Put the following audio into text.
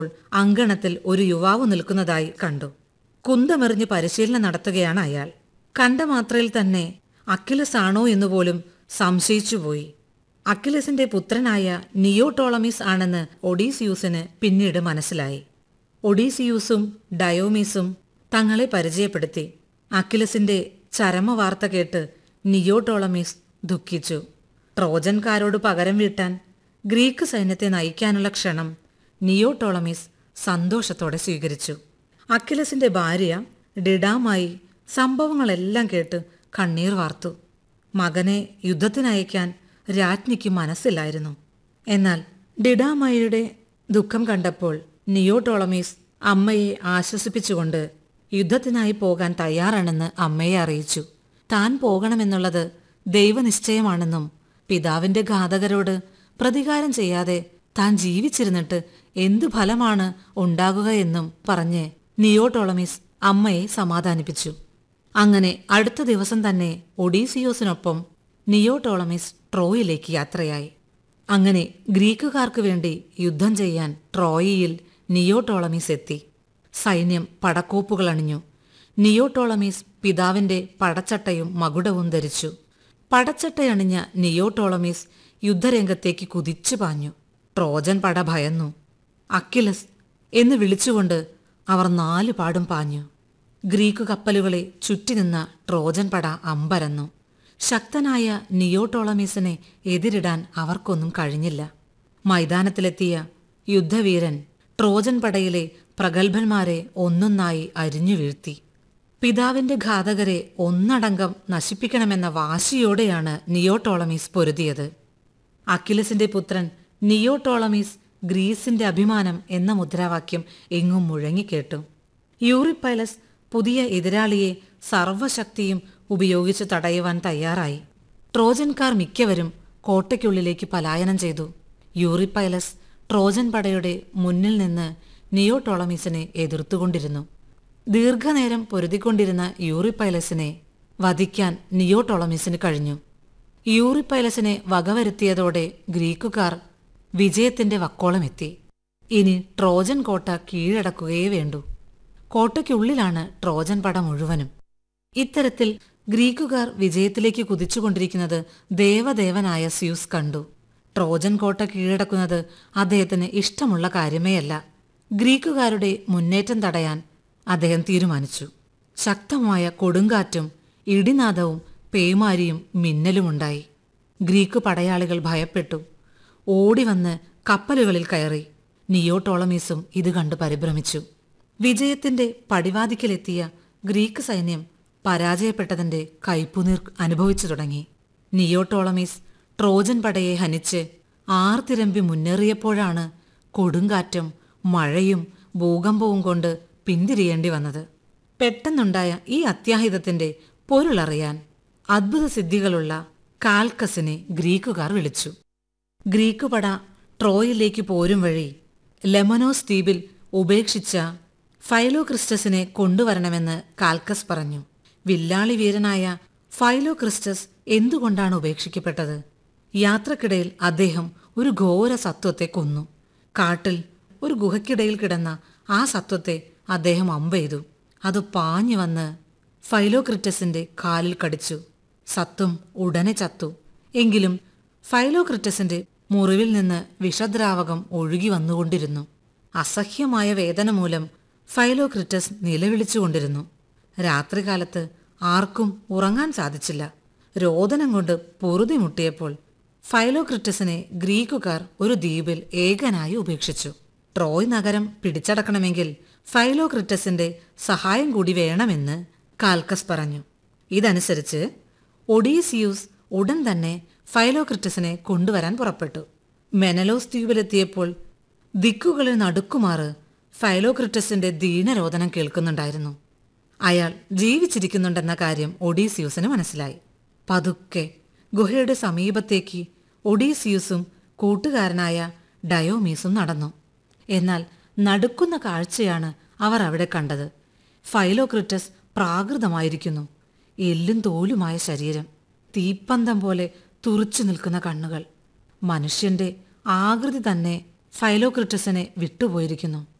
അങ്കണത്തിൽ ഒരു യുവാവ് നിൽക്കുന്നതായി കണ്ടു കുന്തമെറിഞ്ഞ് പരിശീലനം നടത്തുകയാണ് അയാൾ കണ്ട മാത്രയിൽ തന്നെ അക്കിലസ് ആണോ എന്നുപോലും സംശയിച്ചുപോയി അക്കിലസിന്റെ പുത്രനായ നിയോടോളമിസ് ആണെന്ന് ഒഡീസിയൂസിന് പിന്നീട് മനസ്സിലായി ഒഡീസിയൂസും ഡയോമീസും തങ്ങളെ പരിചയപ്പെടുത്തി അക്കിലസിന്റെ ചരമവാർത്ത കേട്ട് നിയോടോളമീസ് ദുഃഖിച്ചു ട്രോജൻകാരോട് പകരം വീട്ടാൻ ഗ്രീക്ക് സൈന്യത്തെ നയിക്കാനുള്ള ക്ഷണം നിയോടോളമീസ് സന്തോഷത്തോടെ സ്വീകരിച്ചു അക്കിലസിന്റെ ഭാര്യ ഡിഡാമായി സംഭവങ്ങളെല്ലാം കേട്ട് കണ്ണീർ വാർത്തു മകനെ യുദ്ധത്തിനയക്കാൻ രാജ്ഞിക്ക് മനസ്സില്ലായിരുന്നു എന്നാൽ ഡിഡാമയുടെ ദുഃഖം കണ്ടപ്പോൾ നിയോടോളമീസ് അമ്മയെ ആശ്വസിപ്പിച്ചുകൊണ്ട് യുദ്ധത്തിനായി പോകാൻ തയ്യാറാണെന്ന് അമ്മയെ അറിയിച്ചു താൻ പോകണമെന്നുള്ളത് ദൈവനിശ്ചയമാണെന്നും പിതാവിന്റെ ഘാതകരോട് പ്രതികാരം ചെയ്യാതെ താൻ ജീവിച്ചിരുന്നിട്ട് എന്തു ഫലമാണ് ഉണ്ടാകുകയെന്നും പറഞ്ഞ് നിയോടോളമീസ് അമ്മയെ സമാധാനിപ്പിച്ചു അങ്ങനെ അടുത്ത ദിവസം തന്നെ ഒഡീസിയോസിനൊപ്പം നിയോടോളമിസ് ട്രോയിലേക്ക് യാത്രയായി അങ്ങനെ ഗ്രീക്കുകാർക്ക് വേണ്ടി യുദ്ധം ചെയ്യാൻ ട്രോയിയിൽ നിയോടോളമീസ് എത്തി സൈന്യം പടക്കോപ്പുകൾ അണിഞ്ഞു നിയോടോളമീസ് പിതാവിന്റെ പടച്ചട്ടയും മകുടവും ധരിച്ചു പടച്ചട്ടയണിഞ്ഞ നിയോടോളമീസ് യുദ്ധരംഗത്തേക്ക് കുതിച്ചു പാഞ്ഞു ട്രോജൻ പട ഭയന്നു അക്കിലസ് എന്ന് വിളിച്ചുകൊണ്ട് അവർ നാലു പാടും പാഞ്ഞു ഗ്രീക്ക് കപ്പലുകളെ ചുറ്റിനിന്ന ട്രോജൻ പട അമ്പരന്നു ശക്തനായ നിയോടോളമീസിനെ എതിരിടാൻ അവർക്കൊന്നും കഴിഞ്ഞില്ല മൈതാനത്തിലെത്തിയ യുദ്ധവീരൻ ട്രോജൻ പടയിലെ പ്രഗത്ഭന്മാരെ ഒന്നൊന്നായി അരിഞ്ഞു വീഴ്ത്തി പിതാവിന്റെ ഘാതകരെ ഒന്നടങ്കം നശിപ്പിക്കണമെന്ന വാശിയോടെയാണ് നിയോടോളമീസ് പൊരുതിയത് അക്കിലസിന്റെ പുത്രൻ നിയോടോളമീസ് ഗ്രീസിന്റെ അഭിമാനം എന്ന മുദ്രാവാക്യം എങ്ങും മുഴങ്ങിക്കേട്ടു യൂറിപ്പൈലസ് പുതിയ എതിരാളിയെ സർവശക്തിയും ഉപയോഗിച്ച് തടയുവാൻ തയ്യാറായി ട്രോജൻകാർ മിക്കവരും കോട്ടയ്ക്കുള്ളിലേക്ക് പലായനം ചെയ്തു യൂറിപ്പൈലസ് ട്രോജൻ പടയുടെ മുന്നിൽ നിന്ന് നിയോടോളമീസിനെ എതിർത്തുകൊണ്ടിരുന്നു ദീർഘനേരം പൊരുതിക്കൊണ്ടിരുന്ന യൂറിപ്പൈലസിനെ വധിക്കാൻ നിയോടോളമീസിന് കഴിഞ്ഞു യൂറിപ്പൈലസിനെ വകവരുത്തിയതോടെ ഗ്രീക്കുകാർ വിജയത്തിന്റെ വക്കോളമെത്തി ഇനി ട്രോജൻ കോട്ട കീഴടക്കുകയേ വേണ്ടൂ കോട്ടയ്ക്കുള്ളിലാണ് ട്രോജൻ പട മുഴുവനും ഇത്തരത്തിൽ ഗ്രീക്കുകാർ വിജയത്തിലേക്ക് കുതിച്ചുകൊണ്ടിരിക്കുന്നത് ദേവദേവനായ സ്യൂസ് കണ്ടു ട്രോജൻ കോട്ട കീഴടക്കുന്നത് അദ്ദേഹത്തിന് ഇഷ്ടമുള്ള കാര്യമേയല്ല ഗ്രീക്കുകാരുടെ മുന്നേറ്റം തടയാൻ അദ്ദേഹം തീരുമാനിച്ചു ശക്തമായ കൊടുങ്കാറ്റും ഇടിനാദവും പേമാരിയും മിന്നലുമുണ്ടായി ഗ്രീക്ക് പടയാളികൾ ഭയപ്പെട്ടു ഓടിവന്ന് കപ്പലുകളിൽ കയറി നിയോടോളമീസും ഇത് കണ്ട് പരിഭ്രമിച്ചു വിജയത്തിന്റെ പടിവാതിക്കലെത്തിയ ഗ്രീക്ക് സൈന്യം പരാജയപ്പെട്ടതിന്റെ കയ്പുനീർ അനുഭവിച്ചു തുടങ്ങി നിയോടോളമീസ് ട്രോജൻ പടയെ ഹനിച്ച് ആർത്തിരമ്പി മുന്നേറിയപ്പോഴാണ് കൊടുങ്കാറ്റും മഴയും ഭൂകമ്പവും കൊണ്ട് പിന്തിരിയേണ്ടി വന്നത് പെട്ടെന്നുണ്ടായ ഈ അത്യാഹിതത്തിന്റെ പൊരുളറിയാൻ അദ്ഭുത സിദ്ധികളുള്ള കാൽക്കസിനെ ഗ്രീക്കുകാർ വിളിച്ചു ഗ്രീക്ക് പട ട്രോയിലേക്ക് പോരും വഴി ലെമനോസ് ദ്വീപിൽ ഉപേക്ഷിച്ച ഫൈലോക്രിസ്റ്റസിനെ കൊണ്ടുവരണമെന്ന് കാൽക്കസ് പറഞ്ഞു വില്ലാളി വീരനായ ഫൈലോക്രിസ്റ്റസ് എന്തുകൊണ്ടാണ് ഉപേക്ഷിക്കപ്പെട്ടത് യാത്രക്കിടയിൽ അദ്ദേഹം ഒരു ഘോര സത്വത്തെ കൊന്നു കാട്ടിൽ ഒരു ഗുഹയ്ക്കിടയിൽ കിടന്ന ആ സത്വത്തെ അദ്ദേഹം അമ്പെയ്തു അത് പാഞ്ഞു വന്ന് ഫൈലോക്രിറ്റസിന്റെ കാലിൽ കടിച്ചു സത്വം ഉടനെ ചത്തു എങ്കിലും ഫൈലോക്രിറ്റസിന്റെ മുറിവിൽ നിന്ന് വിഷദ്രാവകം ഒഴുകി വന്നുകൊണ്ടിരുന്നു അസഹ്യമായ വേദന മൂലം ഫൈലോക്രിറ്റസ് നിലവിളിച്ചുകൊണ്ടിരുന്നു രാത്രികാലത്ത് ആർക്കും ഉറങ്ങാൻ സാധിച്ചില്ല രോദനം കൊണ്ട് പൊറുതി മുട്ടിയപ്പോൾ ഫൈലോക്രിറ്റസിനെ ഗ്രീക്കുകാർ ഒരു ദ്വീപിൽ ഏകനായി ഉപേക്ഷിച്ചു ട്രോയ് നഗരം പിടിച്ചടക്കണമെങ്കിൽ ഫൈലോക്രിറ്റസിന്റെ സഹായം കൂടി വേണമെന്ന് കാൽക്കസ് പറഞ്ഞു ഇതനുസരിച്ച് ഒഡീസിയൂസ് ഉടൻ തന്നെ ഫൈലോക്രിറ്റസിനെ കൊണ്ടുവരാൻ പുറപ്പെട്ടു മെനലോസ് ദ്വീപിലെത്തിയപ്പോൾ ദിക്കുകളിൽ നടുക്കുമാറ് ഫൈലോക്രിറ്റസിന്റെ ദീനരോധനം കേൾക്കുന്നുണ്ടായിരുന്നു അയാൾ ജീവിച്ചിരിക്കുന്നുണ്ടെന്ന കാര്യം ഒഡീസിയൂസിന് മനസ്സിലായി പതുക്കെ ഗുഹയുടെ സമീപത്തേക്ക് ഒഡീസിയൂസും കൂട്ടുകാരനായ ഡയോമീസും നടന്നു എന്നാൽ നടുക്കുന്ന കാഴ്ചയാണ് അവർ അവിടെ കണ്ടത് ഫൈലോക്രിറ്റസ് പ്രാകൃതമായിരിക്കുന്നു എല്ലും തോലുമായ ശരീരം തീപ്പന്തം പോലെ തുറച്ചു നിൽക്കുന്ന കണ്ണുകൾ മനുഷ്യന്റെ ആകൃതി തന്നെ ഫൈലോക്രിറ്റസിനെ വിട്ടുപോയിരിക്കുന്നു